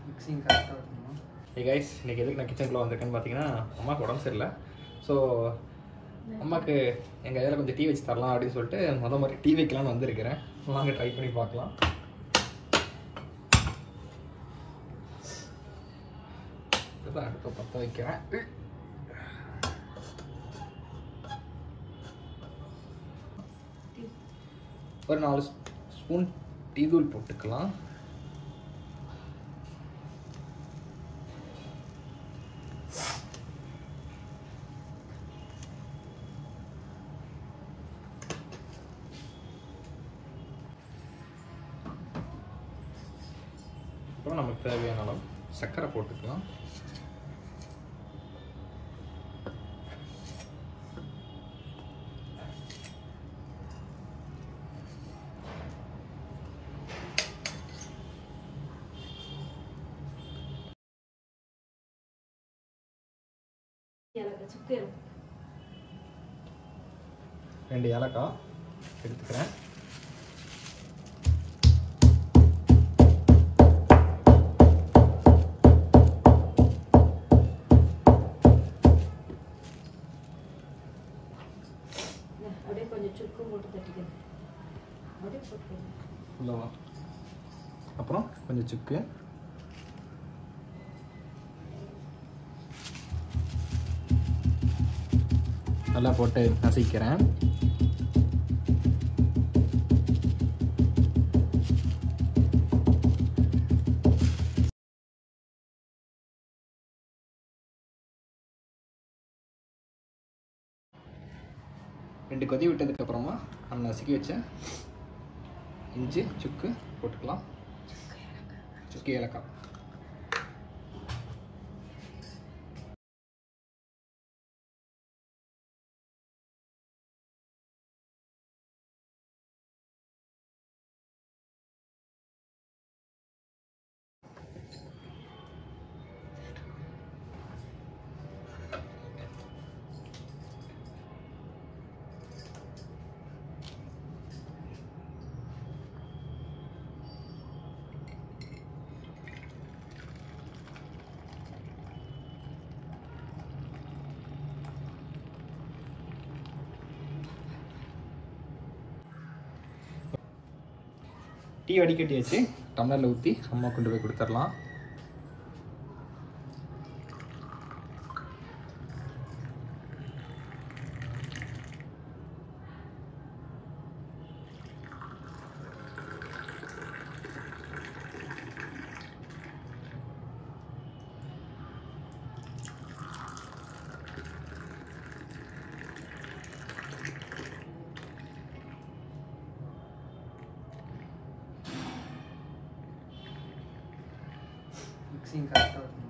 mixing கரெக்டாக இருக்கணுமா hey guys இன்னைக்கு எதுக்கு நான் கிச்சனுக்குள்ள வந்திருக்கேன்னு பார்த்தீங்கன்னா அம்மாவுக்கு உடம்பு சரியில்லை ஸோ அம்மாவுக்கு எங்கள் கையில் கொஞ்சம் டீ வச்சு தரலாம் அப்படின்னு சொல்லிட்டு முத மாதிரி டீ வைக்கலாம்னு வந்திருக்கிறேன் வாங்க ட்ரை பண்ணி பார்க்கலாம் இதுதான் அடுப்பை பற்ற வைக்கிறேன் ஒரு நாலு ஸ்பூன் டீ தூள் போட்டுக்கலாம் அப்புறம் நமக்கு தேவையான அளவு சர்க்கரை போட்டுக்கலாம் எனக்கு சுக்கு எனக்கு ரெண்டு ஏலக்காய் எடுத்துக்கிறேன் இந்த அப்படியே கொஞ்சம் சுக்கு போட்டு தட்டிக்கிறேன் அப்படியே போட்டுக்கிறேன் உள்ளவா அப்புறம் கொஞ்சம் சுக்கு நல்லா போட்டு நசிக்கிறேன் ரெண்டு கொதி விட்டதுக்கு அப்புறமா நம்ம நசுக்கி வச்ச இஞ்சி சுக்கு போட்டுக்கலாம் சுக்கு ஏலக்காய் டீ வடிகட்டி வச்சு டம்ளரில் ஊற்றி அம்மா கொண்டு போய் கொடுத்துடலாம் மிக்சிங் கரெக்டாக இருக்கணுமா